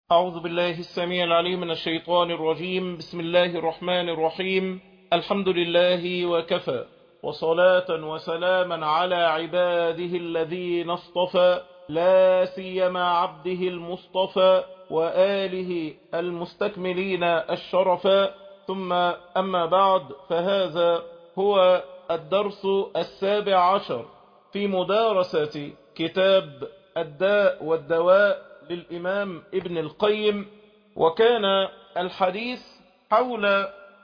أعوذ بالله السميع العليم من الشيطان الرجيم بسم الله الرحمن الرحيم الحمد لله وكفى وصلاة وسلاما على عباده الذين اصطفى لا سيما عبده المصطفى وآله المستكملين الشرفا ثم أما بعد فهذا هو الدرس السابع عشر في مدارسة كتاب الداء والدواء للإمام ابن القيم وكان الحديث حول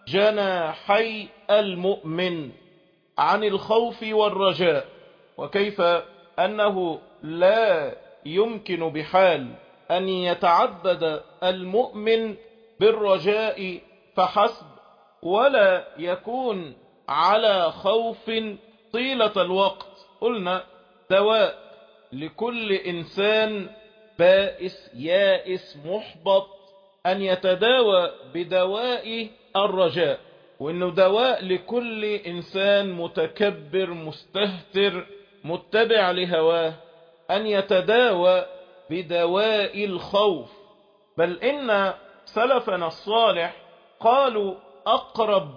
جناحي المؤمن عن الخوف والرجاء وكيف أنه لا يمكن بحال أن يتعبد المؤمن بالرجاء فحسب ولا يكون على خوف طيلة الوقت قلنا دواء لكل إنسان بائس يائس محبط أن يتداوى بدواء الرجاء وأنه دواء لكل إنسان متكبر مستهتر متبع لهواه أن يتداوى بدواء الخوف بل إن سلفنا الصالح قالوا أقرب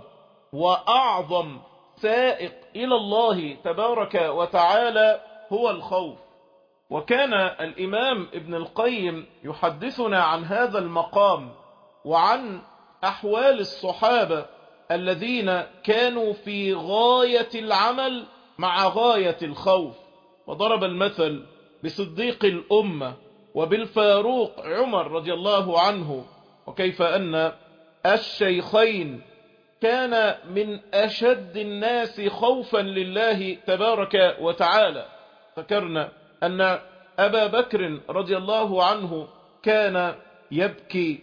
وأعظم سائق إلى الله تبارك وتعالى هو الخوف وكان الإمام ابن القيم يحدثنا عن هذا المقام وعن أحوال الصحابة الذين كانوا في غاية العمل مع غاية الخوف وضرب المثل بصديق الأمة وبالفاروق عمر رضي الله عنه وكيف أن الشيخين كان من أشد الناس خوفا لله تبارك وتعالى ذكرنا أن أبا بكر رضي الله عنه كان يبكي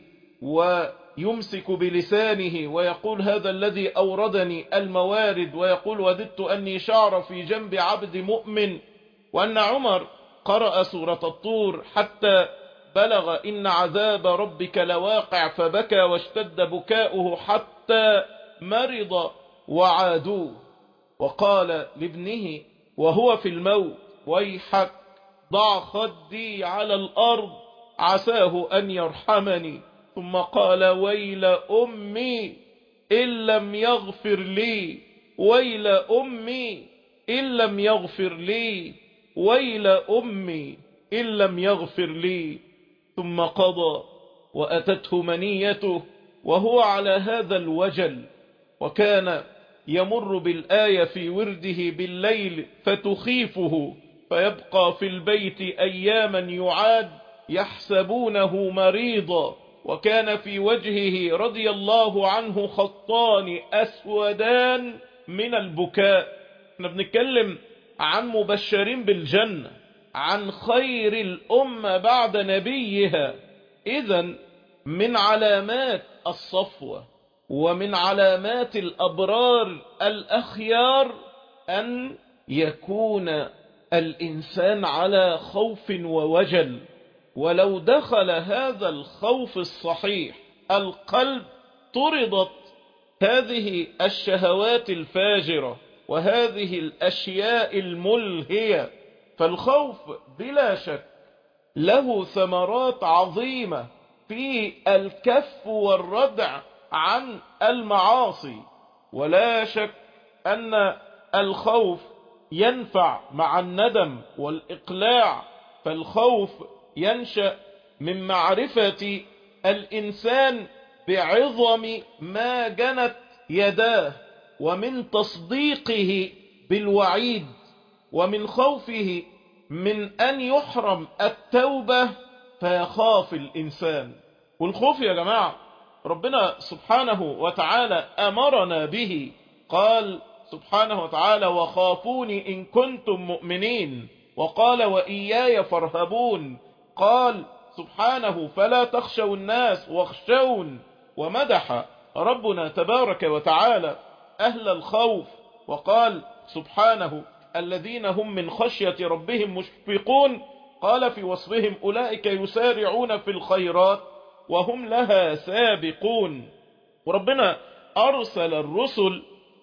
ويمسك بلسانه ويقول هذا الذي أوردني الموارد ويقول وددت أني شعر في جنب عبد مؤمن وأن عمر قرأ سورة الطور حتى بلغ إن عذاب ربك لواقع فبكى واشتد بكاؤه حتى مرض وعادوه وقال لابنه وهو في الموت ويحك ضع خدي على الأرض عساه أن يرحمني ثم قال ويل أمي إن لم يغفر لي ويل أمي إن لم يغفر لي ويل أمي إن لم يغفر لي ثم قضى وأتته منيته وهو على هذا الوجل وكان يمر بالآية في ورده بالليل فتخيفه فيبقى في البيت أياما يعاد يحسبونه مريضا وكان في وجهه رضي الله عنه خطان أسودان من البكاء احنا بنتكلم عن مبشرين بالجنة عن خير الأمة بعد نبيها إذا من علامات الصفوة ومن علامات الأبرار الأخيار أن يكون الإنسان على خوف ووجل ولو دخل هذا الخوف الصحيح القلب طردت هذه الشهوات الفاجرة وهذه الأشياء الملهية فالخوف بلا شك له ثمرات عظيمة في الكف والردع عن المعاصي ولا شك أن الخوف ينفع مع الندم والإقلاع فالخوف ينشأ من معرفة الإنسان بعظم ما جنت يداه ومن تصديقه بالوعيد ومن خوفه من أن يحرم التوبة فيخاف الإنسان والخوف يا جماعة ربنا سبحانه وتعالى أمرنا به قال سبحانه وتعالى وخافوني إن كنتم مؤمنين وقال وإياي فارهبون قال سبحانه فلا تخشوا الناس واخشون ومدح ربنا تبارك وتعالى أهل الخوف وقال سبحانه الذين هم من خشية ربهم مشفقون قال في وصفهم أولئك يسارعون في الخيرات وهم لها سابقون وربنا أرسل الرسل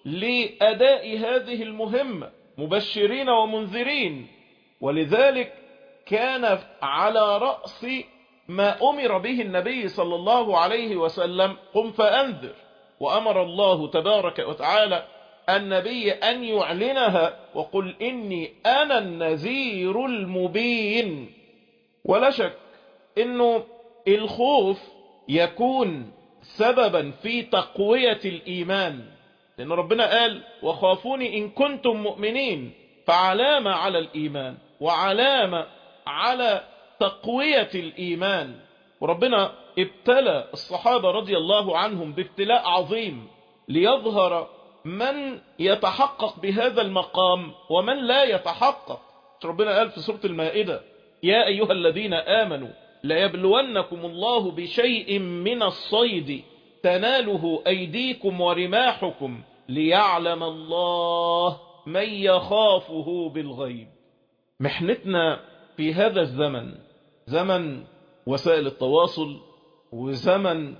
لأداء هذه المهمة مبشرين ومنذرين ولذلك كان على رأس ما أمر به النبي صلى الله عليه وسلم قم فأنذر وأمر الله تبارك وتعالى النبي أن يعلنها وقل إني أنا النذير المبين ولا شك إنه الخوف يكون سببا في تقوية الإيمان لأن ربنا قال وخافوني إن كنتم مؤمنين فعلامة على الإيمان وعلامة على تقوية الإيمان وربنا ابتلى الصحابة رضي الله عنهم بابتلاء عظيم ليظهر من يتحقق بهذا المقام ومن لا يتحقق ربنا قال في سورة المائدة يا أيها الذين آمنوا ليبلونكم الله بشيء من الصيد تناله أيديكم ورماحكم ليعلم الله من يخافه بالغيب محنتنا في هذا الزمن زمن وسائل التواصل وزمن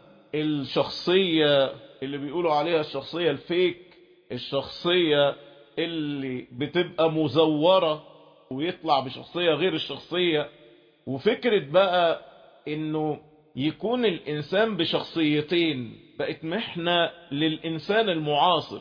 الشخصية اللي بيقولوا عليها الشخصية الفيك الشخصية اللي بتبقى مزورة ويطلع بشخصية غير الشخصية وفكرة بقى انه يكون الانسان بشخصيتين بقت محنة للانسان المعاصر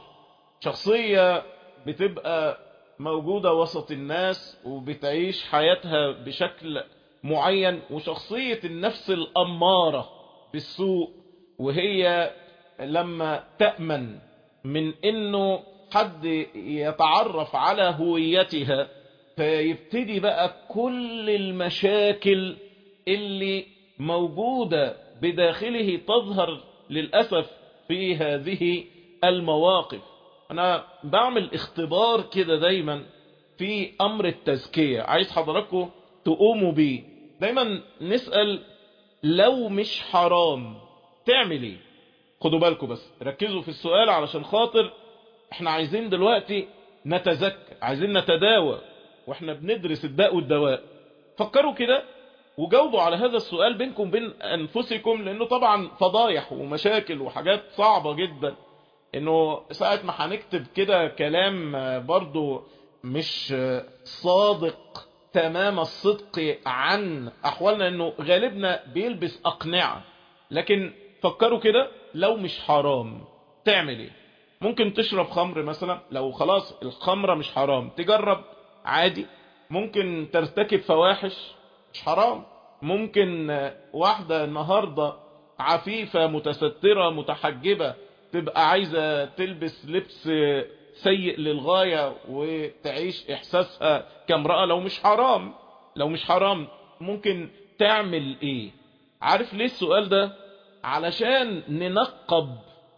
شخصية بتبقى موجودة وسط الناس وبتعيش حياتها بشكل معين وشخصية النفس الأمارة بالسوء وهي لما تأمن من انه حد يتعرف على هويتها فيبتدي بقى كل المشاكل اللي موجودة بداخله تظهر للأسف في هذه المواقف أنا بعمل اختبار كده دايما في أمر التزكية عايز حضراتكم تقوموا بيه دايما نسأل لو مش حرام تعمل ايه خدوا بالكم بس ركزوا في السؤال علشان خاطر احنا عايزين دلوقتي نتزكى عايزين نتداوى واحنا بندرس الداء والدواء فكروا كده وجاوبوا على هذا السؤال بينكم بين انفسكم لانه طبعا فضايح ومشاكل وحاجات صعبة جدا انه ساعة ما هنكتب كده كلام برضو مش صادق تمام الصدق عن احوالنا انه غالبنا بيلبس اقنعة لكن فكروا كده لو مش حرام تعمل ايه ممكن تشرب خمر مثلا لو خلاص الخمرة مش حرام تجرب عادي ممكن ترتكب فواحش مش حرام ممكن واحدة النهاردة عفيفة متسترة متحجبة تبقى عايزة تلبس لبس سيء للغاية وتعيش احساسها كامرأة لو مش حرام لو مش حرام ممكن تعمل ايه عارف ليه السؤال ده علشان ننقب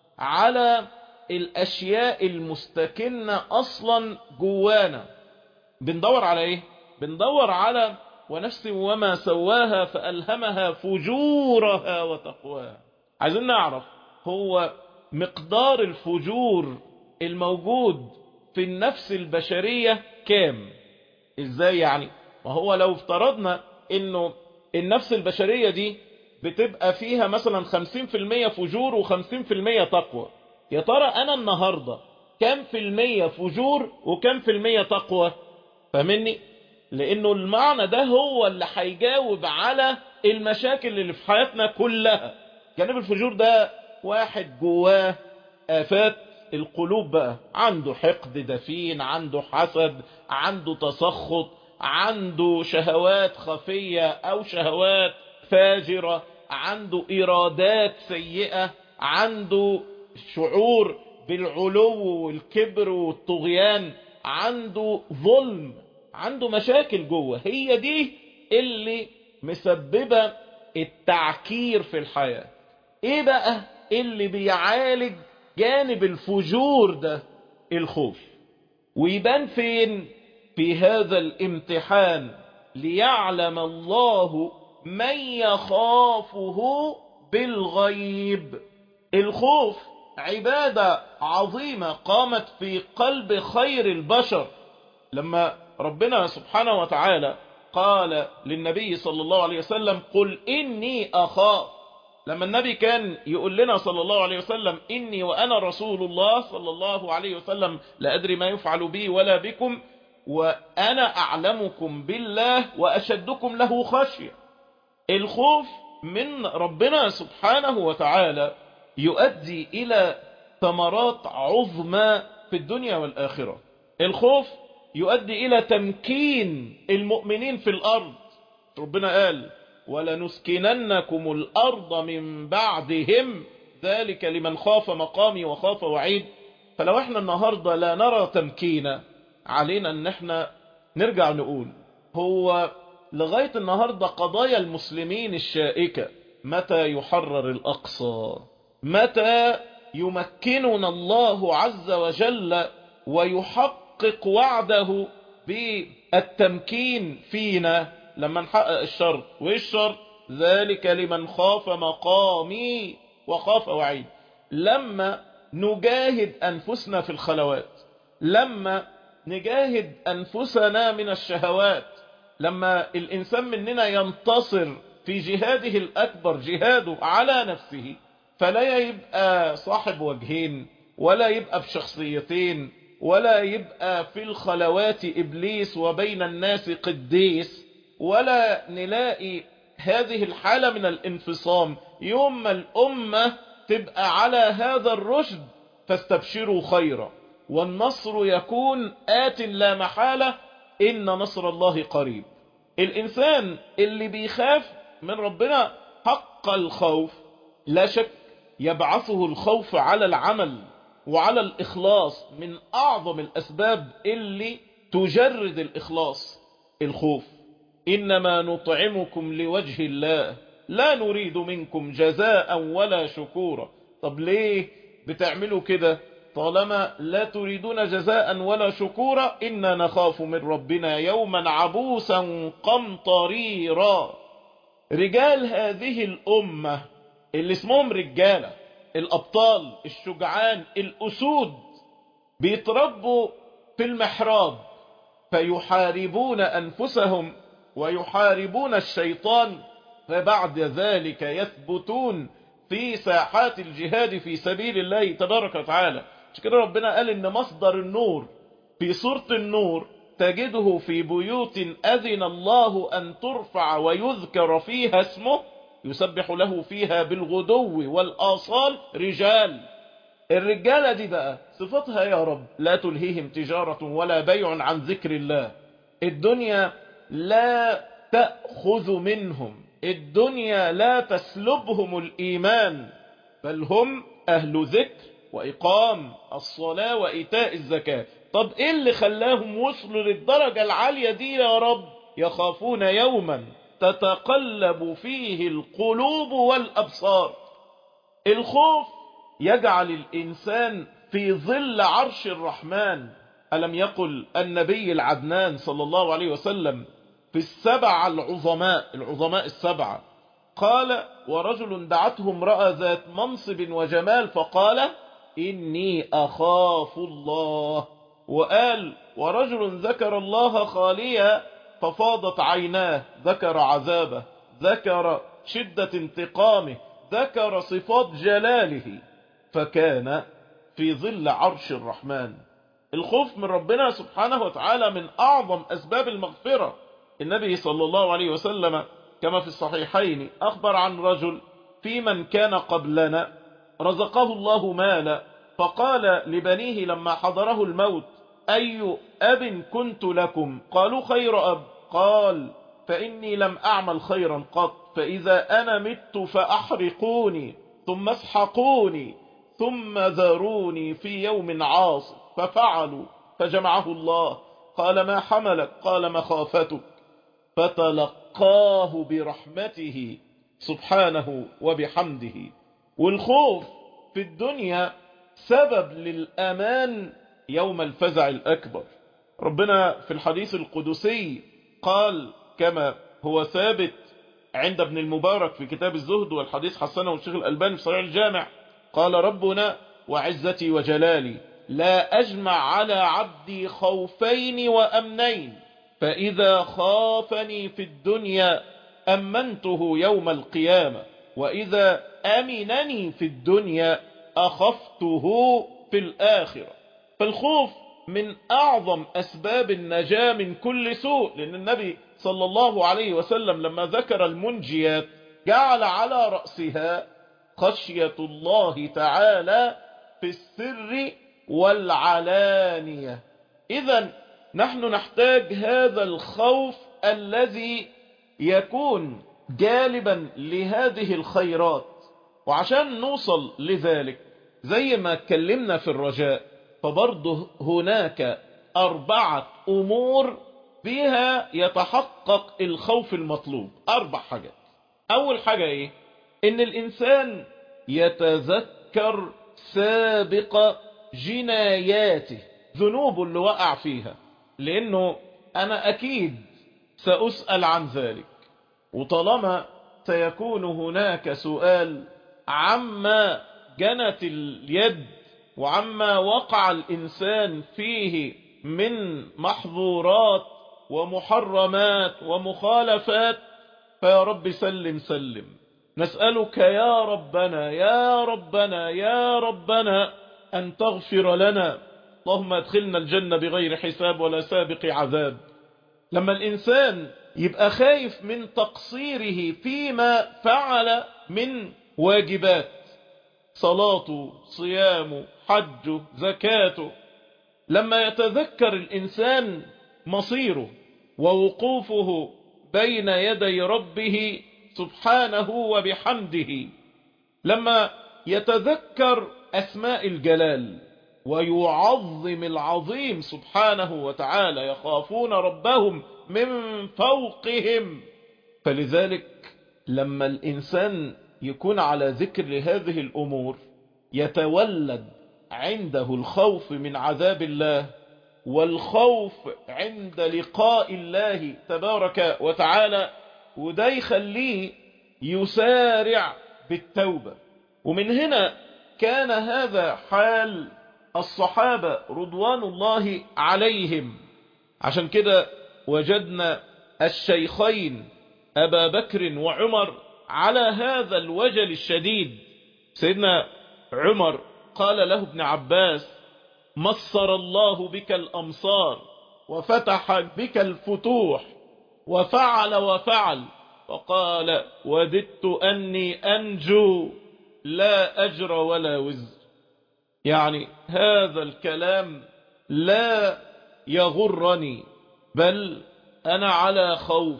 على الاشياء المستكنة اصلا جوانا بندور على ايه بندور على ونفس وما سواها فألهمها فجورها وتقواها عايزين نعرف هو مقدار الفجور الموجود في النفس البشرية كام ازاي يعني وهو لو افترضنا انه النفس البشرية دي بتبقى فيها مثلا 50% فجور و50% تقوى يا ترى انا النهاردة كم في المية فجور وكم في المية تقوى فاهمني لانه المعنى ده هو اللي هيجاوب على المشاكل اللي في حياتنا كلها جانب الفجور ده واحد جواه آفات القلوب بقى عنده حقد دفين عنده حسد عنده تسخط عنده شهوات خفية او شهوات فاجرة عنده إرادات سيئة عنده شعور بالعلو والكبر والطغيان عنده ظلم عنده مشاكل جوه هي دي اللي مسببة التعكير في الحياة ايه بقى اللي بيعالج جانب الفجور ده الخوف ويبان فين في هذا الامتحان ليعلم الله من يخافه بالغيب الخوف عبادة عظيمة قامت في قلب خير البشر لما ربنا سبحانه وتعالى قال للنبي صلى الله عليه وسلم قل إني أخاف لما النبي كان يقول لنا صلى الله عليه وسلم إني وأنا رسول الله صلى الله عليه وسلم لا أدري ما يفعل بي ولا بكم وأنا أعلمكم بالله وأشدكم له خشية الخوف من ربنا سبحانه وتعالى يؤدي إلى ثمرات عظمى في الدنيا والآخرة الخوف يؤدي إلى تمكين المؤمنين في الأرض ربنا قال ولنسكننكم الأرض من بعدهم ذلك لمن خاف مقامي وخاف وعيد فلو احنا النهاردة لا نرى تمكينا علينا ان احنا نرجع نقول هو لغاية النهاردة قضايا المسلمين الشائكة متى يحرر الأقصى متى يمكننا الله عز وجل ويحقق وعده بالتمكين فينا لما نحقق الشرط وايه الشرط ذلك لمن خاف مقامي وخاف وعيد لما نجاهد أنفسنا في الخلوات لما نجاهد أنفسنا من الشهوات لما الإنسان مننا ينتصر في جهاده الأكبر جهاده على نفسه فلا يبقى صاحب وجهين ولا يبقى بشخصيتين ولا يبقى في الخلوات إبليس وبين الناس قديس ولا نلاقي هذه الحالة من الانفصام يوم ما الأمة تبقى على هذا الرشد فاستبشروا خيرا والنصر يكون آت لا محالة إن نصر الله قريب الإنسان اللي بيخاف من ربنا حق الخوف لا شك يبعثه الخوف على العمل وعلى الإخلاص من أعظم الأسباب اللي تجرد الإخلاص الخوف إنما نطعمكم لوجه الله لا نريد منكم جزاء ولا شكورا طب ليه بتعملوا كده طالما لا تريدون جزاء ولا شكورا إنا نخاف من ربنا يوما عبوسا قمطريرا رجال هذه الأمة اللي اسمهم رجالة الأبطال الشجعان الأسود بيتربوا في المحراب فيحاربون أنفسهم ويحاربون الشيطان فبعد ذلك يثبتون في ساحات الجهاد في سبيل الله تبارك وتعالى مش كده ربنا قال ان مصدر النور في سورة النور تجده في بيوت أذن الله أن ترفع ويذكر فيها اسمه يسبح له فيها بالغدو والآصال رجال الرجالة دي بقى صفتها يا رب لا تلهيهم تجارة ولا بيع عن ذكر الله الدنيا لا تأخذ منهم الدنيا لا تسلبهم الإيمان بل هم أهل ذكر وإقام الصلاة وإيتاء الزكاة طب إيه اللي خلاهم وصلوا للدرجة العالية دي يا رب يخافون يوما تتقلب فيه القلوب والأبصار الخوف يجعل الإنسان في ظل عرش الرحمن ألم يقل النبي العدنان صلى الله عليه وسلم في السبع العظماء العظماء السبعة قال ورجل دعته امرأة ذات منصب وجمال فقال إني أخاف الله وقال ورجل ذكر الله خاليا ففاضت عيناه ذكر عذابه ذكر شدة انتقامه ذكر صفات جلاله فكان في ظل عرش الرحمن الخوف من ربنا سبحانه وتعالى من أعظم أسباب المغفرة النبي صلى الله عليه وسلم كما في الصحيحين أخبر عن رجل في من كان قبلنا رزقه الله مالا فقال لبنيه لما حضره الموت أي أب كنت لكم قالوا خير أب قال فإني لم أعمل خيرا قط فإذا أنا مت فأحرقوني ثم اسحقوني ثم ذروني في يوم عاصف ففعلوا فجمعه الله قال ما حملك قال مخافتك فتلقاه برحمته سبحانه وبحمده والخوف في الدنيا سبب للأمان يوم الفزع الأكبر ربنا في الحديث القدسي قال كما هو ثابت عند ابن المبارك في كتاب الزهد والحديث حسنه الشيخ الألباني في صحيح الجامع قال ربنا وعزتي وجلالي لا أجمع على عبدي خوفين وأمنين فإذا خافني في الدنيا أمنته يوم القيامة وإذا أمنني في الدنيا أخفته في الآخرة فالخوف من أعظم أسباب النجاة من كل سوء لأن النبي صلى الله عليه وسلم لما ذكر المنجيات جعل على رأسها خشية الله تعالى في السر والعلانية إذا نحن نحتاج هذا الخوف الذي يكون جالبا لهذه الخيرات وعشان نوصل لذلك زي ما اتكلمنا في الرجاء فبرضه هناك أربعة أمور بها يتحقق الخوف المطلوب أربع حاجات أول حاجة إيه إن الإنسان يتذكر سابق جناياته ذنوبه اللي وقع فيها لأنه أنا أكيد سأسأل عن ذلك وطالما سيكون هناك سؤال عما جنت اليد وعما وقع الإنسان فيه من محظورات ومحرمات ومخالفات فيا رب سلم سلم نسألك يا ربنا يا ربنا يا ربنا أن تغفر لنا اللهم ادخلنا الجنة بغير حساب ولا سابق عذاب لما الإنسان يبقى خايف من تقصيره فيما فعل من واجبات صلاته صيامه حجه زكاته لما يتذكر الإنسان مصيره ووقوفه بين يدي ربه سبحانه وبحمده لما يتذكر أسماء الجلال ويعظم العظيم سبحانه وتعالى يخافون ربهم من فوقهم فلذلك لما الإنسان يكون على ذكر لهذه الأمور يتولد عنده الخوف من عذاب الله والخوف عند لقاء الله تبارك وتعالى وده يخليه يسارع بالتوبة ومن هنا كان هذا حال الصحابة رضوان الله عليهم عشان كده وجدنا الشيخين أبا بكر وعمر على هذا الوجل الشديد سيدنا عمر قال له ابن عباس مصر الله بك الأمصار وفتح بك الفتوح وفعل وفعل وقال وددت أني أنجو لا أجر ولا وزر يعني هذا الكلام لا يغرني بل أنا على خوف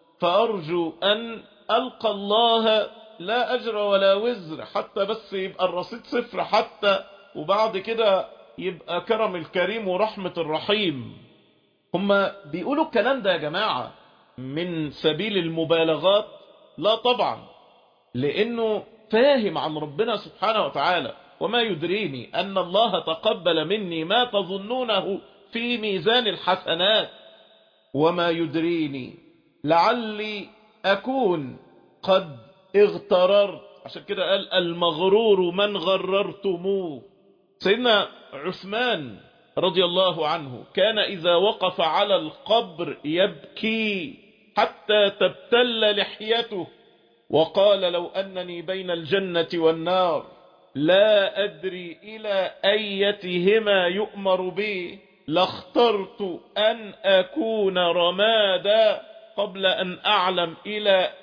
فأرجو أن ألقى الله لا أجر ولا وزر حتى بس يبقى الرصيد صفر حتى وبعد كده يبقى كرم الكريم ورحمة الرحيم هما بيقولوا الكلام ده يا جماعة من سبيل المبالغات لا طبعا لأنه فاهم عن ربنا سبحانه وتعالى وما يدريني أن الله تقبل مني ما تظنونه في ميزان الحسنات وما يدريني لعلي أكون قد اغتررت عشان كده قال المغرور من غررتموه سيدنا عثمان رضي الله عنه كان إذا وقف على القبر يبكي حتى تبتل لحيته وقال لو أنني بين الجنة والنار لا أدري إلى أيتهما يؤمر بي لاخترت أن أكون رمادا قبل أن أعلم إلى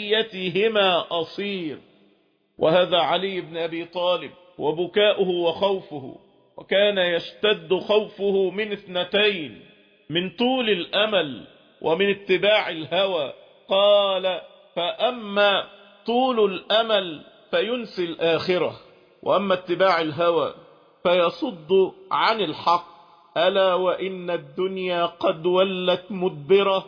أيتهما أصير وهذا علي بن أبي طالب وبكاؤه وخوفه وكان يشتد خوفه من اثنتين من طول الأمل ومن اتباع الهوى قال فأما طول الأمل فينسي الآخرة وأما اتباع الهوى فيصد عن الحق ألا وإن الدنيا قد ولت مدبرة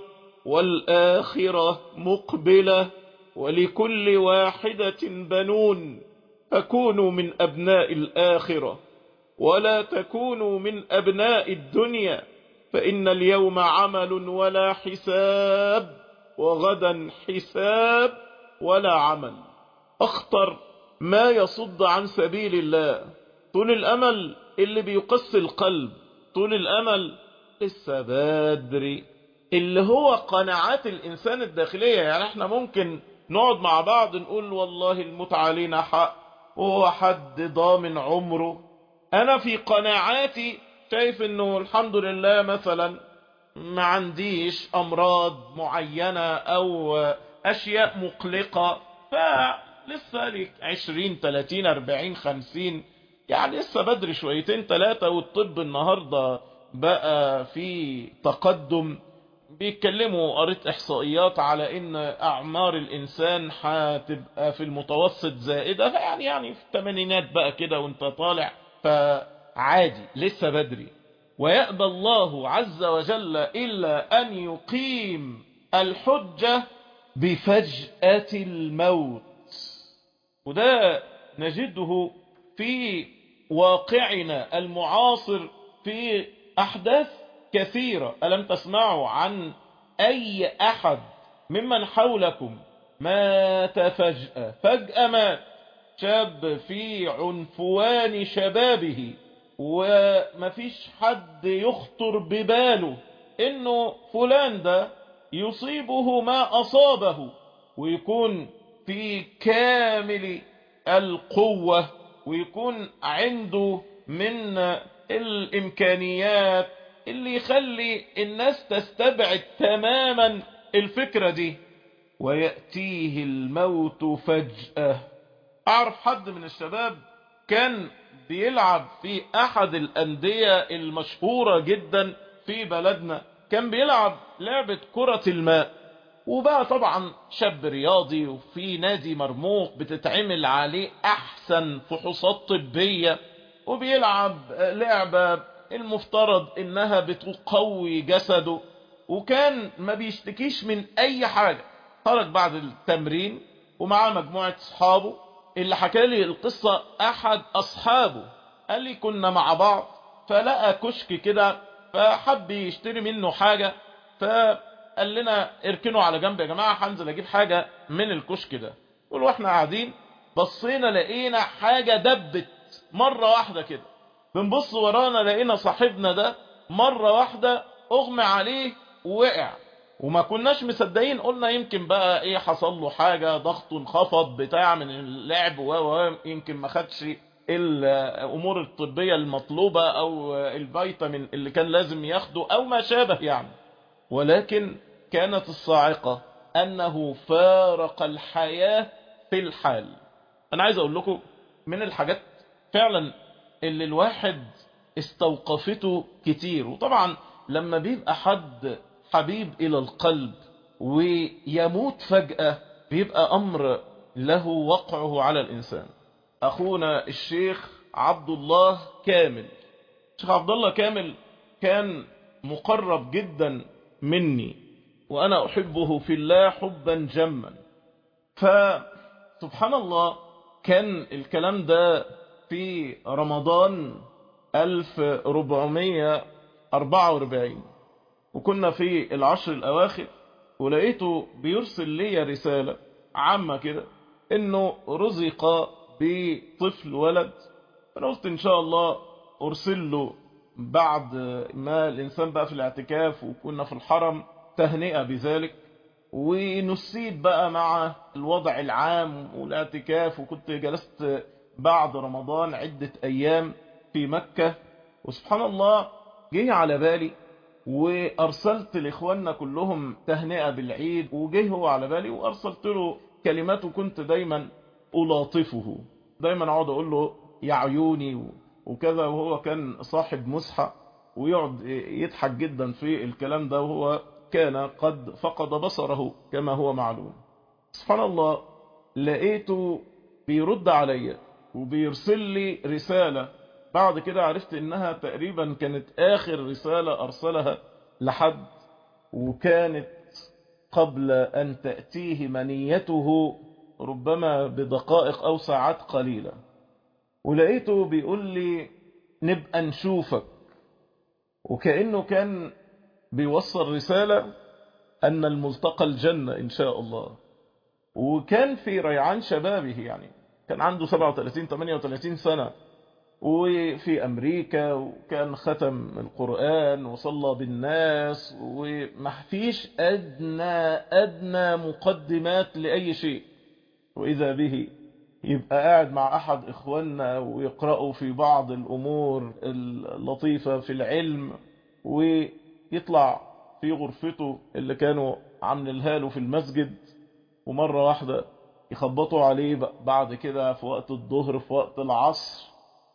والآخرة مقبلة ولكل واحدة بنون فكونوا من أبناء الآخرة ولا تكونوا من أبناء الدنيا فإن اليوم عمل ولا حساب وغدا حساب ولا عمل أخطر ما يصد عن سبيل الله طول الأمل اللي بيقص القلب طول الأمل لسه بدري اللي هو قناعات الإنسان الداخلية يعني احنا ممكن نقعد مع بعض نقول والله الموت علينا حق وهو حد ضامن عمره أنا في قناعاتي شايف انه الحمد لله مثلا ما عنديش أمراض معينة أو أشياء مقلقة فلسه لك 20 30 40 50 يعني لسه بدري شويتين ثلاثة والطب النهاردة بقى في تقدم بيتكلموا قريت احصائيات على ان اعمار الانسان هتبقى في المتوسط زائدة يعني يعني في الثمانينات بقى كده وانت طالع فعادي لسه بدري ويأبى الله عز وجل الا ان يقيم الحجة بفجأة الموت وده نجده في واقعنا المعاصر في احداث كثيرة ألم تسمعوا عن أي أحد ممن حولكم مات فجأة فجأة مات شاب في عنفوان شبابه ومفيش حد يخطر بباله انه فلان ده يصيبه ما اصابه ويكون في كامل القوة ويكون عنده من الامكانيات اللي يخلي الناس تستبعد تماما الفكرة دي ويأتيه الموت فجأة أعرف حد من الشباب كان بيلعب في أحد الأندية المشهورة جدا في بلدنا كان بيلعب لعبة كرة الماء وبقى طبعا شاب رياضي وفي نادي مرموق بتتعمل عليه أحسن فحوصات طبية وبيلعب لعبة المفترض انها بتقوي جسده وكان ما بيشتكيش من اي حاجة خرج بعد التمرين ومعاه مجموعة اصحابه اللي حكى لي القصة احد اصحابه قال لي كنا مع بعض فلقى كشك كده فحب يشتري منه حاجة فقال لنا اركنوا على جنب يا جماعة هنزل اجيب حاجة من الكشك ده قول واحنا قاعدين بصينا لقينا حاجة دبت مرة واحدة كده بنبص ورانا لقينا صاحبنا ده مرة واحدة اغمى عليه ووقع وما كناش مصدقين قلنا يمكن بقى ايه حصل له حاجة ضغطه انخفض بتاع من اللعب و يمكن ما خدش الامور الطبية المطلوبة او الفيتامين اللي كان لازم ياخده او ما شابه يعني ولكن كانت الصاعقة انه فارق الحياة في الحال انا عايز اقول لكم من الحاجات فعلا اللي الواحد استوقفته كتير وطبعا لما بيبقى حد حبيب الى القلب ويموت فجأة بيبقى امر له وقعه على الانسان اخونا الشيخ عبد الله كامل الشيخ عبد الله كامل كان مقرب جدا مني وانا احبه في الله حبا جما فسبحان الله كان الكلام ده في رمضان 1444 وكنا في العشر الأواخر ولقيته بيرسل لي رسالة عامة كده انه رزق بطفل ولد فانا قلت ان شاء الله ارسل له بعد ما الانسان بقى في الاعتكاف وكنا في الحرم تهنئة بذلك ونسيت بقى مع الوضع العام والاعتكاف وكنت جلست بعد رمضان عدة أيام في مكة وسبحان الله جه على بالي وأرسلت لإخواننا كلهم تهنئة بالعيد وجه هو على بالي وأرسلت له كلمات وكنت دايما ألاطفه دايما أقعد أقول له يا عيوني وكذا وهو كان صاحب مسحة ويقعد يضحك جدا في الكلام ده وهو كان قد فقد بصره كما هو معلوم سبحان الله لقيته بيرد عليا وبيرسل لي رسالة بعد كده عرفت انها تقريبا كانت اخر رسالة ارسلها لحد وكانت قبل ان تأتيه منيته ربما بدقائق او ساعات قليلة ولقيته بيقول لي نبقى نشوفك وكأنه كان بيوصل رسالة ان الملتقى الجنة ان شاء الله وكان في ريعان شبابه يعني كان عنده 37 38 سنة وفي أمريكا وكان ختم القرآن وصلى بالناس وما فيش أدنى أدنى مقدمات لأي شيء وإذا به يبقى قاعد مع أحد إخواننا ويقرأوا في بعض الأمور اللطيفة في العلم ويطلع في غرفته اللي كانوا عاملينها له في المسجد ومرة واحدة يخبطوا عليه بعد كده في وقت الظهر في وقت العصر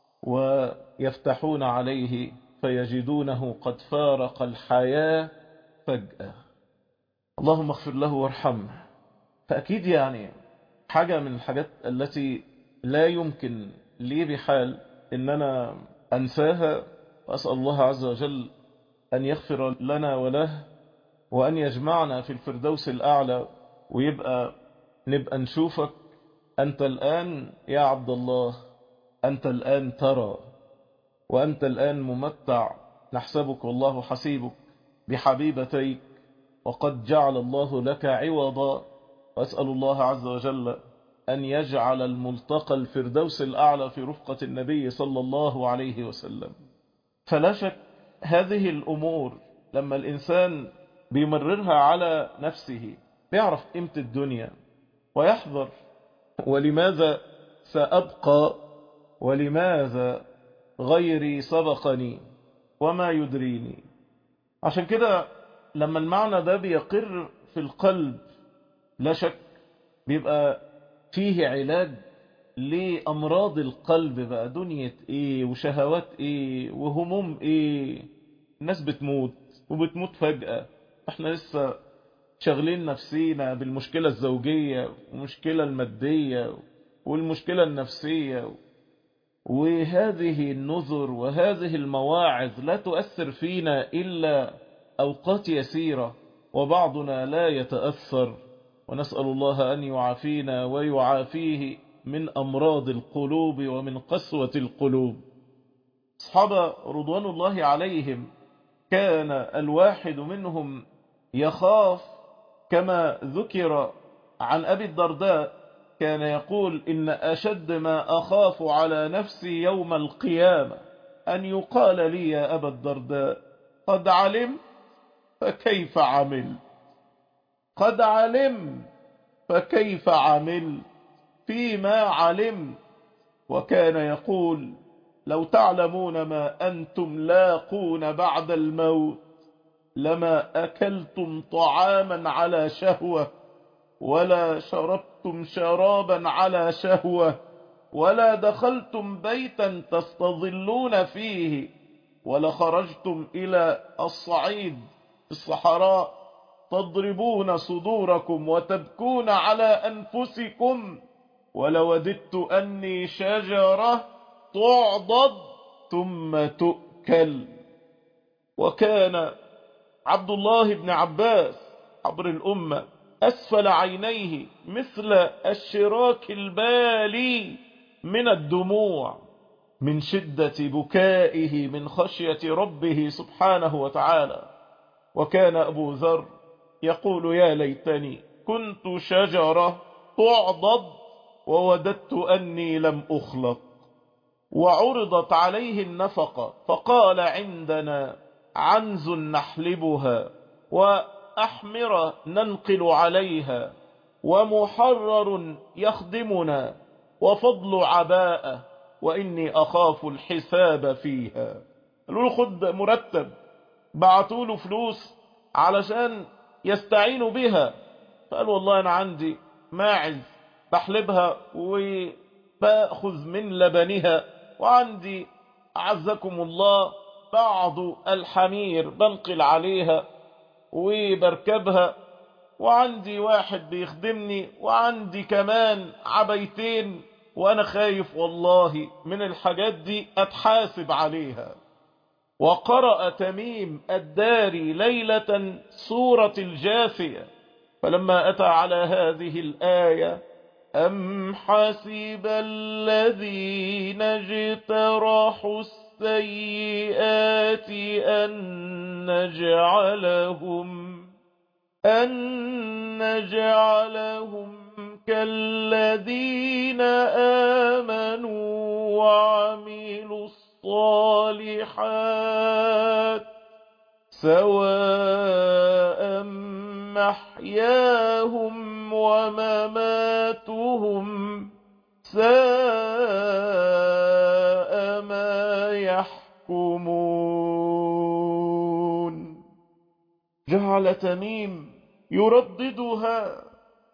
ويفتحون عليه فيجدونه قد فارق الحياة فجأة اللهم اغفر له وارحمه فأكيد يعني حاجة من الحاجات التي لا يمكن لي بحال ان انا انساها واسأل الله عز وجل ان يغفر لنا وله وان يجمعنا في الفردوس الاعلى ويبقى نبقى نشوفك انت الان يا عبد الله انت الان ترى وانت الان ممتع نحسبك والله حسيبك بحبيبتيك وقد جعل الله لك عوضا واسأل الله عز وجل أن يجعل الملتقى الفردوس الأعلى في رفقة النبي صلى الله عليه وسلم فلا شك هذه الأمور لما الإنسان بيمررها على نفسه بيعرف قيمة الدنيا ويحذر ولماذا سأبقى ولماذا غيري سبقني وما يدريني عشان كده لما المعنى ده بيقر في القلب لا شك بيبقى فيه علاج لأمراض القلب بقى دنيا ايه وشهوات ايه وهموم ايه الناس بتموت وبتموت فجأة احنا لسه شغلين نفسينا بالمشكلة الزوجية والمشكلة المادية والمشكلة النفسية وهذه النذر وهذه المواعظ لا تؤثر فينا إلا أوقات يسيرة وبعضنا لا يتأثر ونسأل الله أن يعافينا ويعافيه من أمراض القلوب ومن قسوة القلوب أصحاب رضوان الله عليهم كان الواحد منهم يخاف كما ذكر عن أبي الدرداء كان يقول إن أشد ما أخاف على نفسي يوم القيامة أن يقال لي يا أبا الدرداء قد علمت فكيف عملت قد علم فكيف عمل فيما علم وكان يقول لو تعلمون ما أنتم لاقون بعد الموت لما أكلتم طعاما على شهوة ولا شربتم شرابا على شهوة ولا دخلتم بيتا تستظلون فيه ولا خرجتم إلى الصعيد في الصحراء تضربون صدوركم وتبكون على أنفسكم ولوددت أني شجرة تعضد ثم تؤكل وكان عبد الله بن عباس عبر الأمة أسفل عينيه مثل الشراك البالي من الدموع من شدة بكائه من خشية ربه سبحانه وتعالى وكان أبو ذر يقول يا ليتني كنت شجرة تعضد ووددت أني لم أخلق وعرضت عليه النفقة فقال عندنا عنز نحلبها وأحمر ننقل عليها ومحرر يخدمنا وفضل عباءة وإني أخاف الحساب فيها قالوا له خد مرتب بعتوا له فلوس علشان يستعين بها فقال والله أنا عندي ماعز بحلبها وبأخذ من لبنها وعندي أعزكم الله بعض الحمير بنقل عليها وبركبها وعندي واحد بيخدمني وعندي كمان عبيتين وأنا خايف والله من الحاجات دي أتحاسب عليها وقرأ تميم الداري ليلة سورة الجاثية فلما أتى على هذه الآية أم حسب الذين اجترحوا السيئات أن نجعلهم أن نجعلهم كالذين آمنوا وعملوا الصالحات سواء محياهم ومماتهم ساء ما يحكمون على تميم يرددها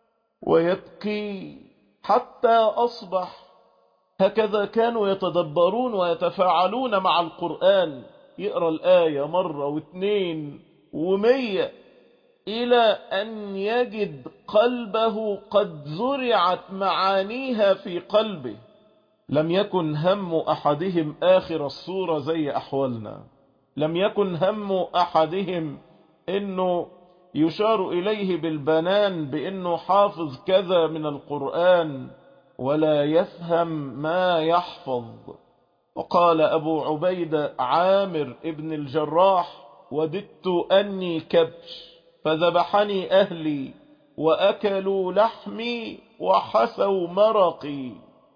ويبكي حتى أصبح هكذا كانوا يتدبرون ويتفاعلون مع القرآن يقرأ الآية مرة واثنين ومية إلى أن يجد قلبه قد زرعت معانيها في قلبه لم يكن هم أحدهم آخر الصورة زي أحوالنا لم يكن هم أحدهم إنه يشار إليه بالبنان بأنه حافظ كذا من القرآن ولا يفهم ما يحفظ وقال أبو عبيدة عامر ابن الجراح وددت أني كبش فذبحني أهلي وأكلوا لحمي وحسوا مرقي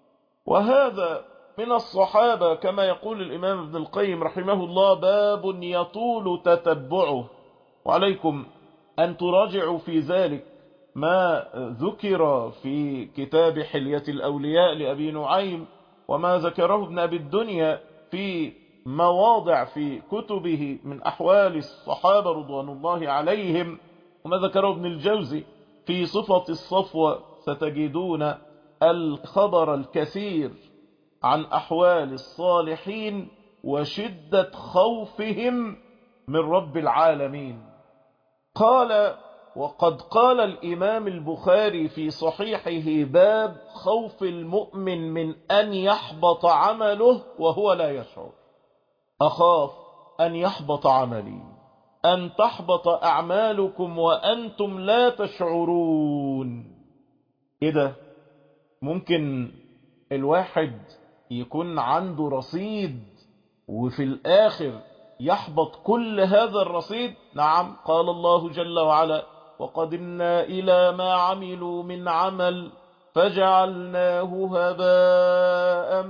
وهذا من الصحابة كما يقول الإمام ابن القيم رحمه الله باب يطول تتبعه وعليكم أن تراجعوا في ذلك ما ذكر في كتاب حلية الأولياء لأبي نعيم وما ذكره ابن أبي الدنيا في مواضع في كتبه من أحوال الصحابة رضوان الله عليهم وما ذكره ابن الجوزي في صفة الصفوة ستجدون الخبر الكثير عن أحوال الصالحين وشدة خوفهم من رب العالمين قال وقد قال الإمام البخاري في صحيحه باب خوف المؤمن من أن يحبط عمله وهو لا يشعر أخاف أن يحبط عملي أن تحبط أعمالكم وأنتم لا تشعرون إذا ممكن الواحد يكون عنده رصيد وفي الآخر يحبط كل هذا الرصيد نعم قال الله جل وعلا وقدمنا إلى ما عملوا من عمل فجعلناه هباء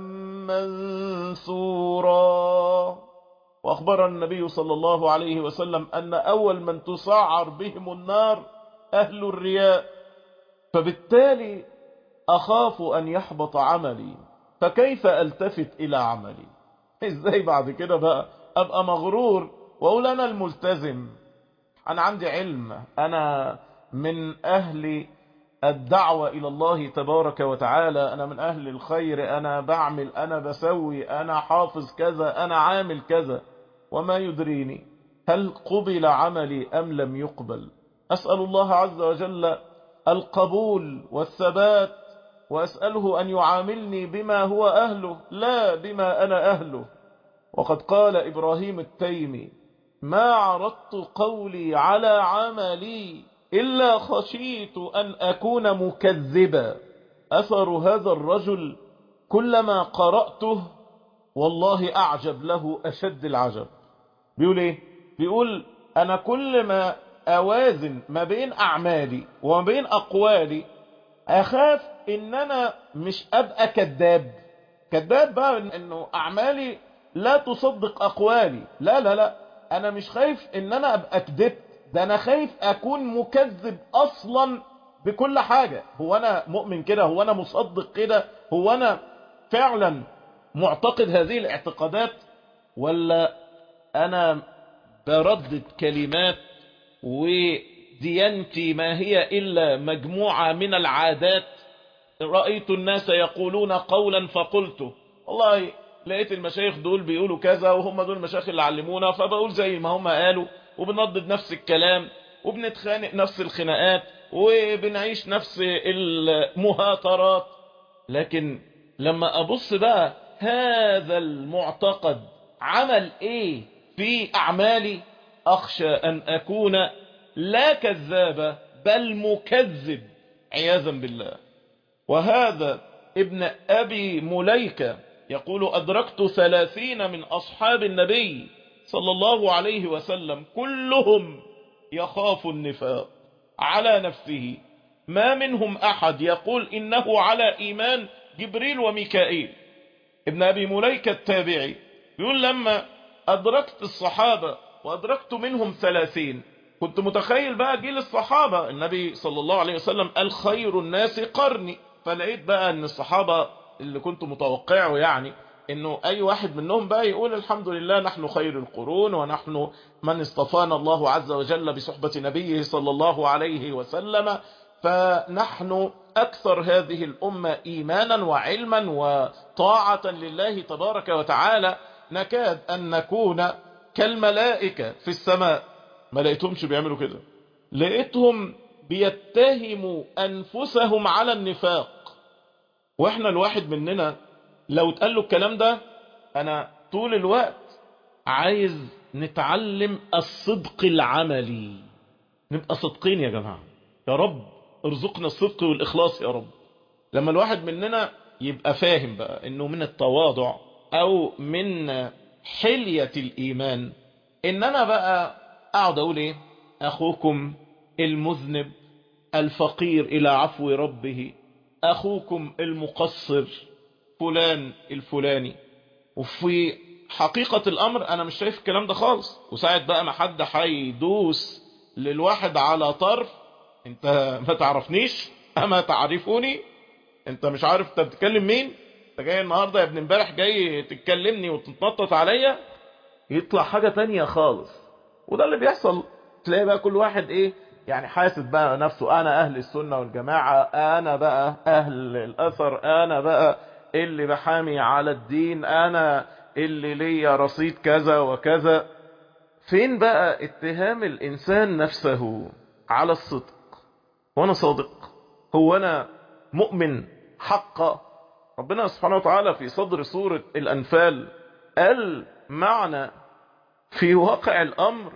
منثورا وأخبر النبي صلى الله عليه وسلم أن أول من تسعر بهم النار أهل الرياء فبالتالي أخاف أن يحبط عملي فكيف ألتفت إلى عملي إزاي بعد كده بقى أبقى مغرور وأقول أنا الملتزم أنا عندي علم أنا من أهل الدعوة إلى الله تبارك وتعالى أنا من أهل الخير أنا بعمل أنا بسوي أنا حافظ كذا أنا عامل كذا وما يدريني هل قبل عملي أم لم يقبل أسأل الله عز وجل القبول والثبات وأسأله أن يعاملني بما هو أهله لا بما أنا أهله وقد قال إبراهيم التيمي ما عرضت قولي على عملي إلا خشيت أن أكون مكذبا أثر هذا الرجل كلما قرأته والله أعجب له أشد العجب بيقول إيه بيقول أنا كل ما أوازن ما بين أعمالي وما بين أقوالي أخاف إن أنا مش أبقى كذاب كذاب بقى إنه أعمالي لا تصدق أقوالي لا لا لا أنا مش خايف إن أنا أبقى كذبت ده أنا خايف أكون مكذب أصلا بكل حاجة هو أنا مؤمن كده هو أنا مصدق كده هو أنا فعلا معتقد هذه الاعتقادات ولا أنا بردد كلمات وديانتي ما هي إلا مجموعة من العادات رأيت الناس يقولون قولا فقلته والله لقيت المشايخ دول بيقولوا كذا وهم دول المشايخ اللي علمونا فبقول زي ما هم قالوا وبنردد نفس الكلام وبنتخانق نفس الخناقات وبنعيش نفس المهاترات لكن لما أبص بقى هذا المعتقد عمل ايه في أعمالي أخشى أن أكون لا كذاب بل مكذب عياذا بالله وهذا ابن أبي مليكة يقول أدركت ثلاثين من أصحاب النبي صلى الله عليه وسلم كلهم يخاف النفاق على نفسه ما منهم أحد يقول إنه على إيمان جبريل وميكائيل ابن أبي مليكة التابعي يقول لما أدركت الصحابة وأدركت منهم ثلاثين كنت متخيل بقى جيل الصحابة النبي صلى الله عليه وسلم قال خير الناس قرني فلقيت بقى أن الصحابة اللي كنت متوقعه يعني انه اي واحد منهم بقى يقول الحمد لله نحن خير القرون ونحن من اصطفانا الله عز وجل بصحبة نبيه صلى الله عليه وسلم فنحن اكثر هذه الامة ايمانا وعلما وطاعة لله تبارك وتعالى نكاد ان نكون كالملائكة في السماء ما لقيتهمش بيعملوا كده لقيتهم بيتهموا انفسهم على النفاق واحنا الواحد مننا لو تقال له الكلام ده انا طول الوقت عايز نتعلم الصدق العملي نبقى صدقين يا جماعة يا رب ارزقنا الصدق والاخلاص يا رب لما الواحد مننا يبقى فاهم بقى انه من التواضع او من حلية الايمان ان انا بقى اقعد اقول ايه اخوكم المذنب الفقير الى عفو ربه اخوكم المقصر فلان الفلاني وفي حقيقة الامر انا مش شايف الكلام ده خالص وساعد بقى ما حد هيدوس للواحد على طرف انت ما تعرفنيش اما تعرفوني انت مش عارف انت بتتكلم مين انت جاي النهاردة يا ابن امبارح جاي تتكلمني وتتنطط عليا يطلع حاجة تانية خالص وده اللي بيحصل تلاقي بقى كل واحد ايه يعني حاسد بقى نفسه انا اهل السنة والجماعة انا بقى اهل الاثر انا بقى اللي بحامي على الدين انا اللي ليا رصيد كذا وكذا فين بقى اتهام الانسان نفسه على الصدق وانا صادق هو انا مؤمن حقا ربنا سبحانه وتعالى في صدر سورة الانفال قال معنى في واقع الامر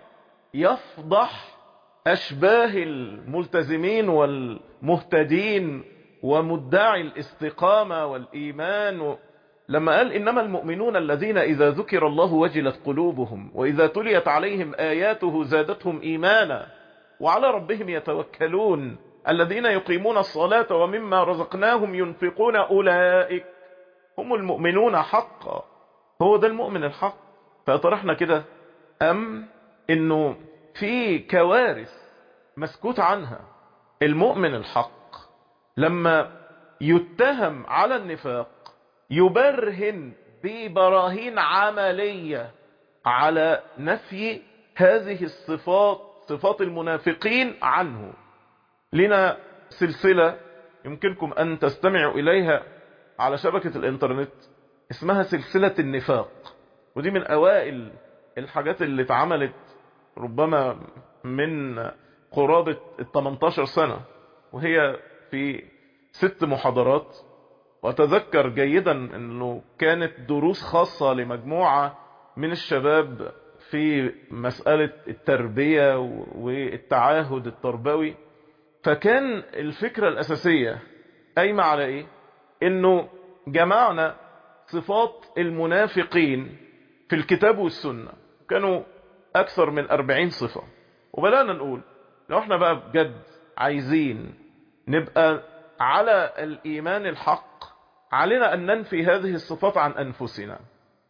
يفضح اشباه الملتزمين والمهتدين ومدعي الاستقامة والايمان و... لما قال انما المؤمنون الذين اذا ذكر الله وجلت قلوبهم واذا تليت عليهم اياته زادتهم ايمانا وعلى ربهم يتوكلون الذين يقيمون الصلاة ومما رزقناهم ينفقون اولئك هم المؤمنون حقا هو ده المؤمن الحق فاطرحنا كده ام انه في كوارث مسكوت عنها المؤمن الحق لما يتهم على النفاق يبرهن ببراهين عملية على نفي هذه الصفات صفات المنافقين عنه لنا سلسلة يمكنكم أن تستمعوا إليها على شبكة الإنترنت اسمها سلسلة النفاق ودي من أوائل الحاجات اللي اتعملت ربما من قرابة ال 18 سنة وهي في ست محاضرات وأتذكر جيدا أنه كانت دروس خاصة لمجموعة من الشباب في مسألة التربية والتعاهد التربوي فكان الفكرة الأساسية قايمة على إيه؟ إنه جمعنا صفات المنافقين في الكتاب والسنة كانوا أكثر من أربعين صفة وبدأنا نقول لو احنا بقى بجد عايزين نبقى على الإيمان الحق علينا أن ننفي هذه الصفات عن أنفسنا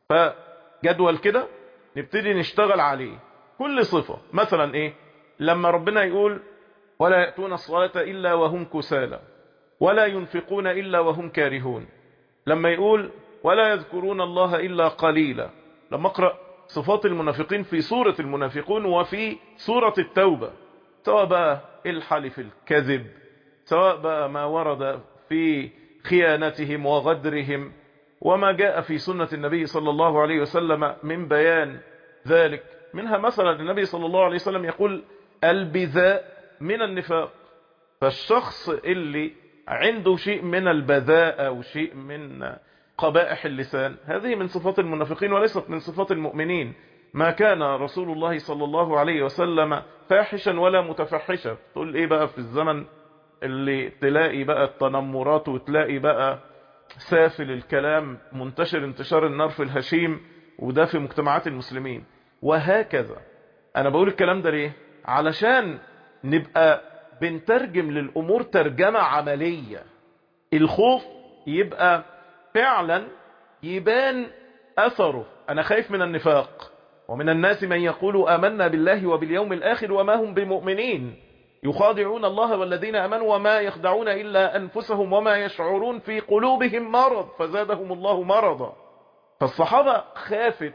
فجدول كده نبتدي نشتغل عليه كل صفة مثلا إيه لما ربنا يقول ولا يأتون الصلاة إلا وهم كسالى ولا ينفقون إلا وهم كارهون لما يقول ولا يذكرون الله إلا قليلا لما اقرأ صفات المنافقين في سورة المنافقون وفي سورة التوبة سواء بقى الحلف الكذب سواء بقى ما ورد في خيانتهم وغدرهم وما جاء في سنة النبي صلى الله عليه وسلم من بيان ذلك منها مثلا النبي صلى الله عليه وسلم يقول البذاء من النفاق فالشخص اللي عنده شيء من البذاء وشيء من قبائح اللسان هذه من صفات المنافقين وليست من صفات المؤمنين ما كان رسول الله صلى الله عليه وسلم فاحشا ولا متفحشا تقول ايه بقى في الزمن اللي تلاقي بقى التنمرات وتلاقي بقى سافل الكلام منتشر انتشار النار في الهشيم وده في مجتمعات المسلمين وهكذا انا بقول الكلام ده ليه علشان نبقى بنترجم للامور ترجمة عملية الخوف يبقى فعلا يبان اثره انا خايف من النفاق ومن الناس من يقول امنا بالله وباليوم الاخر وما هم بمؤمنين يخادعون الله والذين امنوا وما يخدعون الا انفسهم وما يشعرون في قلوبهم مرض فزادهم الله مرضا فالصحابة خافت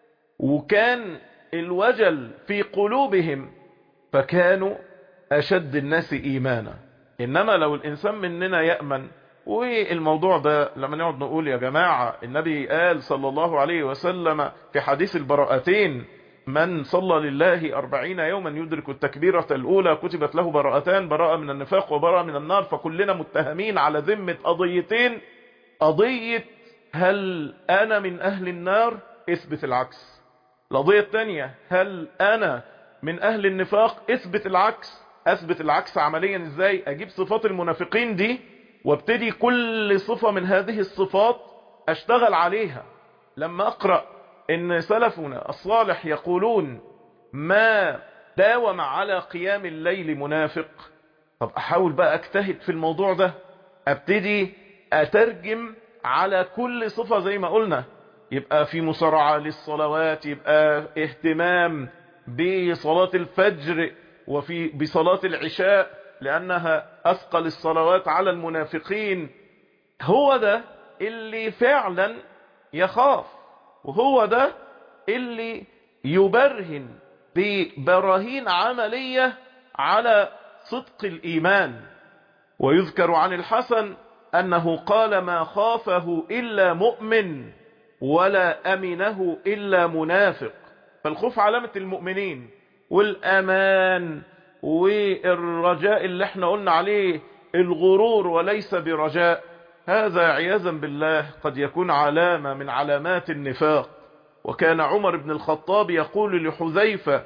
وكان الوجل في قلوبهم فكانوا أشد الناس إيمانا إنما لو الإنسان مننا يأمن والموضوع ده لما نقعد نقول يا جماعة النبي قال صلى الله عليه وسلم في حديث البراءتين من صلى لله أربعين يوما يدرك التكبيرة الأولى كتبت له براءتان براءة من النفاق وبراءة من النار فكلنا متهمين على ذمة قضيتين قضية هل أنا من أهل النار اثبت العكس القضية الثانية هل أنا من أهل النفاق اثبت العكس أثبت العكس عمليا إزاي أجيب صفات المنافقين دي وابتدي كل صفة من هذه الصفات أشتغل عليها لما أقرأ إن سلفنا الصالح يقولون ما داوم على قيام الليل منافق طب أحاول بقى أجتهد في الموضوع ده أبتدي أترجم على كل صفة زي ما قلنا يبقى في مصارعة للصلوات يبقى اهتمام بصلاة الفجر وفي بصلاة العشاء لأنها أثقل الصلوات على المنافقين هو ده اللي فعلا يخاف وهو ده اللي يبرهن ببراهين عملية على صدق الإيمان ويذكر عن الحسن أنه قال ما خافه إلا مؤمن ولا أمنه إلا منافق فالخوف علامة المؤمنين والأمان والرجاء اللي احنا قلنا عليه الغرور وليس برجاء هذا عياذا بالله قد يكون علامة من علامات النفاق وكان عمر بن الخطاب يقول لحذيفة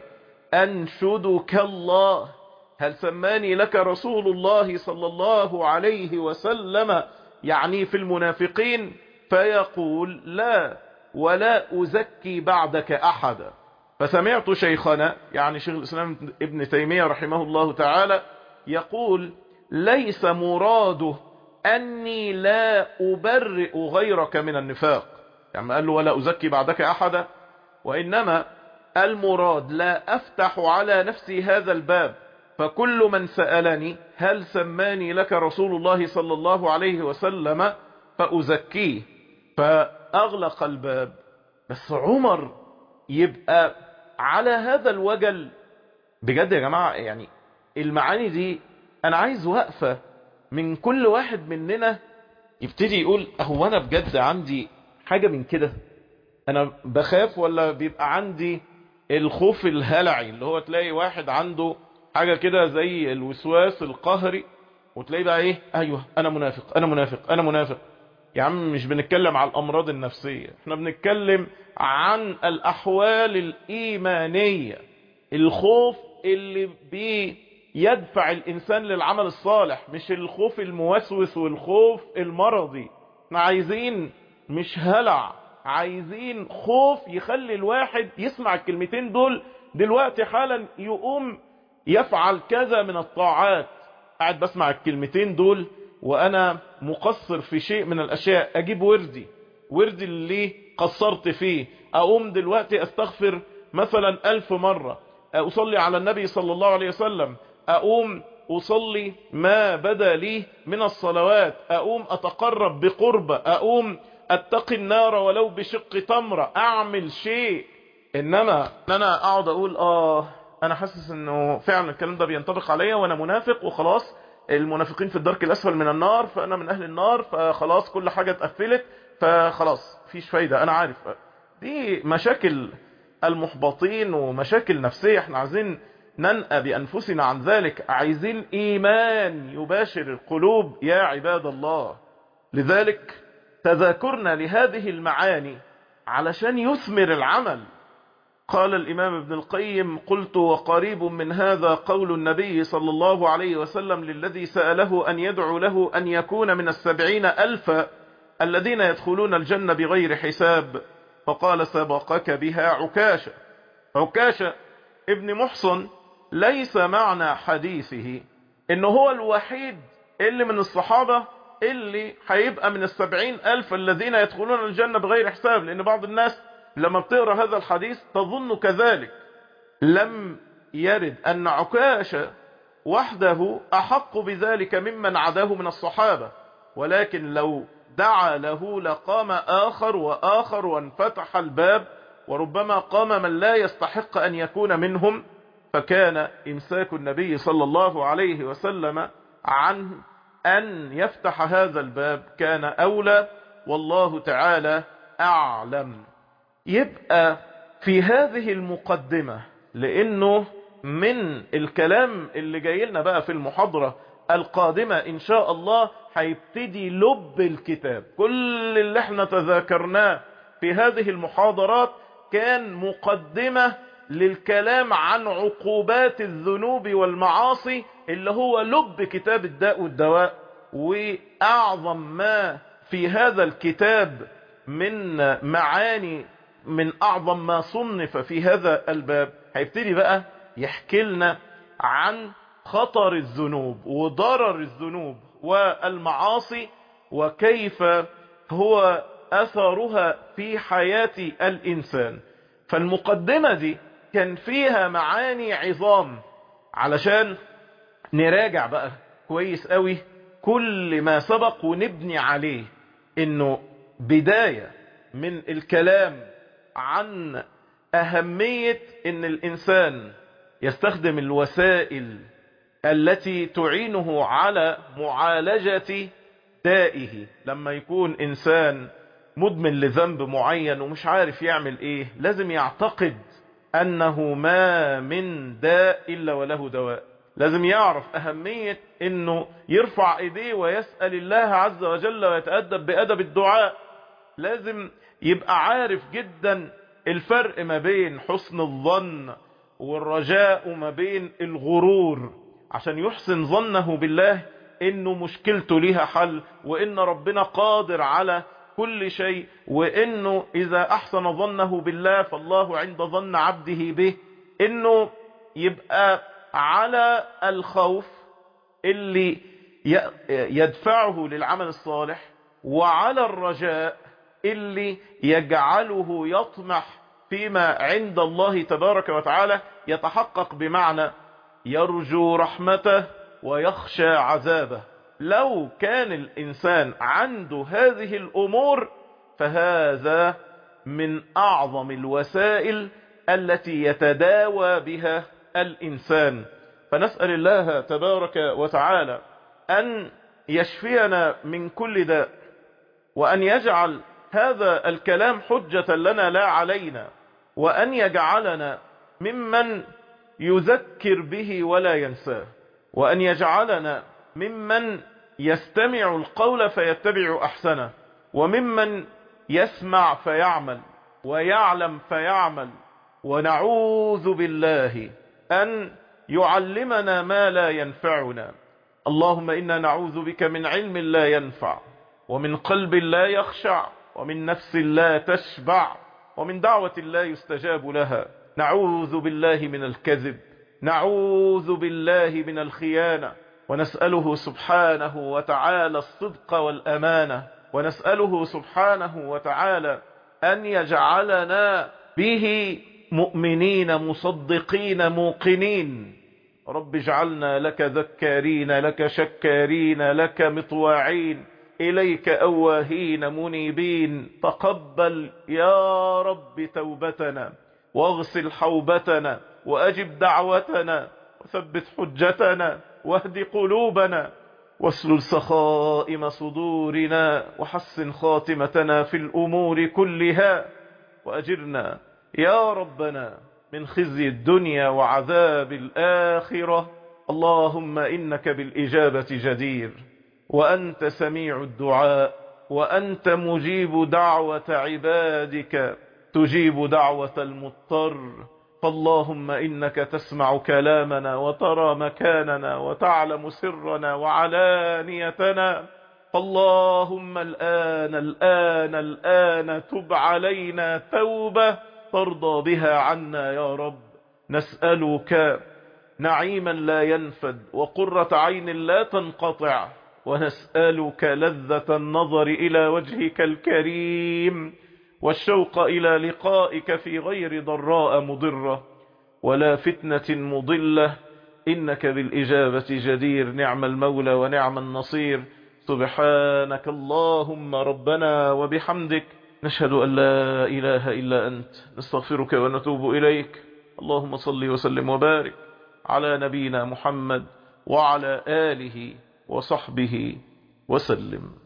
أنشدك الله هل سماني لك رسول الله صلى الله عليه وسلم يعني في المنافقين فيقول لا ولا أزكي بعدك أحدا فسمعت شيخنا يعني شيخ الإسلام ابن تيمية رحمه الله تعالى يقول ليس مراده أني لا أبرئ غيرك من النفاق يعني قال له ولا أزكي بعدك أحدا وإنما المراد لا أفتح على نفسي هذا الباب فكل من سألني هل سماني لك رسول الله صلى الله عليه وسلم فأزكيه فأغلق الباب بس عمر يبقى على هذا الوجل بجد يا جماعة يعني المعاني دي أنا عايز وقفة من كل واحد مننا يبتدي يقول هو أنا بجد عندي حاجة من كده أنا بخاف ولا بيبقى عندي الخوف الهلعي اللي هو تلاقي واحد عنده حاجة كده زي الوسواس القهري وتلاقي بقى ايه ايوه انا منافق انا منافق انا منافق يا عم مش بنتكلم على الامراض النفسية احنا بنتكلم عن الاحوال الايمانية الخوف اللي بيدفع الانسان للعمل الصالح مش الخوف الموسوس والخوف المرضي احنا عايزين مش هلع عايزين خوف يخلي الواحد يسمع الكلمتين دول دلوقتي حالا يقوم يفعل كذا من الطاعات قاعد بسمع الكلمتين دول وانا مقصر في شيء من الاشياء اجيب وردي وردي اللي قصرت فيه اقوم دلوقتي استغفر مثلا الف مرة اصلي على النبي صلى الله عليه وسلم اقوم اصلي ما بدا لي من الصلوات اقوم اتقرب بقربة اقوم اتقي النار ولو بشق تمرة اعمل شيء انما انا اقعد اقول اه انا حاسس انه فعلا الكلام ده بينطبق عليا وانا منافق وخلاص المنافقين في الدرك الاسفل من النار فانا من اهل النار فخلاص كل حاجة اتقفلت فخلاص فيش فايدة انا عارف دي مشاكل المحبطين ومشاكل نفسية احنا عايزين ننأى بأنفسنا عن ذلك عايزين إيمان يباشر القلوب يا عباد الله لذلك تذاكرنا لهذه المعاني علشان يثمر العمل قال الإمام ابن القيم قلت وقريب من هذا قول النبي صلى الله عليه وسلم للذي سأله أن يدعو له أن يكون من السبعين ألف الذين يدخلون الجنة بغير حساب فقال سبقك بها عكاشة عكاشة ابن محصن ليس معنى حديثه انه هو الوحيد اللي من الصحابة اللي هيبقى من السبعين ألف الذين يدخلون الجنة بغير حساب لأن بعض الناس لما بتقرأ هذا الحديث تظن كذلك لم يرد أن عكاشة وحده أحق بذلك ممن عداه من الصحابة ولكن لو دعا له لقام آخر وآخر وانفتح الباب وربما قام من لا يستحق أن يكون منهم فكان إمساك النبي صلى الله عليه وسلم عن أن يفتح هذا الباب كان أولى والله تعالى أعلم يبقى في هذه المقدمة لأنه من الكلام اللي جاي لنا بقى في المحاضرة القادمة إن شاء الله هيبتدي لب الكتاب كل اللي احنا تذاكرناه في هذه المحاضرات كان مقدمة للكلام عن عقوبات الذنوب والمعاصي اللي هو لب كتاب الداء والدواء وأعظم ما في هذا الكتاب من معاني من أعظم ما صنف في هذا الباب هيبتدي بقى يحكي لنا عن خطر الذنوب وضرر الذنوب والمعاصي وكيف هو أثرها في حياة الإنسان فالمقدمة دي كان فيها معاني عظام علشان نراجع بقى كويس قوي كل ما سبق ونبني عليه انه بداية من الكلام عن اهمية ان الانسان يستخدم الوسائل التي تعينه على معالجة دائه لما يكون انسان مدمن لذنب معين ومش عارف يعمل ايه لازم يعتقد انه ما من داء الا وله دواء لازم يعرف اهمية انه يرفع ايديه ويسأل الله عز وجل ويتأدب بأدب الدعاء لازم يبقى عارف جدا الفرق ما بين حسن الظن والرجاء وما بين الغرور عشان يحسن ظنه بالله انه مشكلته ليها حل وان ربنا قادر على كل شيء وانه اذا احسن ظنه بالله فالله عند ظن عبده به انه يبقى على الخوف اللي يدفعه للعمل الصالح وعلى الرجاء اللي يجعله يطمح فيما عند الله تبارك وتعالى يتحقق بمعنى يرجو رحمته ويخشى عذابه لو كان الإنسان عنده هذه الأمور فهذا من أعظم الوسائل التي يتداوى بها الإنسان فنسأل الله تبارك وتعالى أن يشفينا من كل داء وأن يجعل هذا الكلام حجة لنا لا علينا وأن يجعلنا ممن يذكر به ولا ينساه وأن يجعلنا ممن يستمع القول فيتبع أحسنه وممن يسمع فيعمل ويعلم فيعمل ونعوذ بالله أن يعلمنا ما لا ينفعنا اللهم إنا نعوذ بك من علم لا ينفع ومن قلب لا يخشع ومن نفس لا تشبع ومن دعوة لا يستجاب لها نعوذ بالله من الكذب نعوذ بالله من الخيانة ونسأله سبحانه وتعالى الصدق والأمانة ونسأله سبحانه وتعالى أن يجعلنا به مؤمنين مصدقين موقنين رب اجعلنا لك ذكارين لك شكارين لك مطواعين إليك أواهين منيبين تقبل يا رب توبتنا واغسل حوبتنا وأجب دعوتنا وثبت حجتنا واهد قلوبنا واسلل سخائم صدورنا وحسن خاتمتنا في الأمور كلها وأجرنا يا ربنا من خزي الدنيا وعذاب الآخرة اللهم إنك بالإجابة جدير وأنت سميع الدعاء وأنت مجيب دعوة عبادك تجيب دعوة المضطر فاللهم إنك تسمع كلامنا وترى مكاننا وتعلم سرنا وعلانيتنا فاللهم الآن الآن الآن تب علينا توبة ترضى بها عنا يا رب نسألك نعيما لا ينفد وقرة عين لا تنقطع ونسألك لذة النظر إلى وجهك الكريم والشوق إلى لقائك في غير ضراء مضرة ولا فتنة مضلة إنك بالإجابة جدير نعم المولى ونعم النصير سبحانك اللهم ربنا وبحمدك نشهد أن لا إله إلا أنت نستغفرك ونتوب إليك اللهم صل وسلم وبارك على نبينا محمد وعلى آله وصحبه وسلم